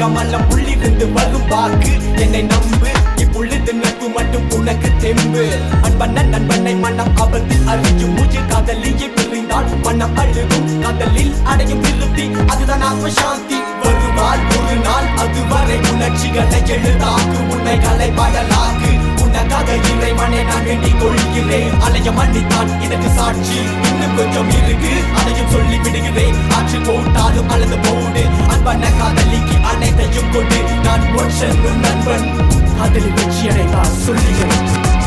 கமலம் உள்ளிருந்து வரும் வாக்கு என்னை நம்பு இப்பொழுது நட்பு மட்டும் உனக்கு தெம்பு அன்பண்ண நண்பனை மனம் ஆபத்தில் அறியும் மூச்சு காதலியை பிரிந்தால் மனம் அழுகும் காதலில் அடையும் திருப்தி அதுதான் ஆத்ம சாந்தி வருவாள் ஒரு நாள் அதுவரை உணர்ச்சிகளை எழுதாக்கு உண்மைகளை பாடலாக்கு உனக்காக இறைவனை நான் வேண்டிக் கொள்கிறேன் அலைய மன்னித்தான் இதற்கு சாட்சி இன்னும் கொஞ்சம் இருக்கு அதையும் சொல்லி விடுகிறேன் ஆற்று போட்டாலும் அல்லது போடு அன்பன காதலிக்கு அனைத்தையும் கொண்டு நான் ஒற்றன் நண்பன் காதலி வெற்றி அடைந்தால் சொல்லுகிறேன்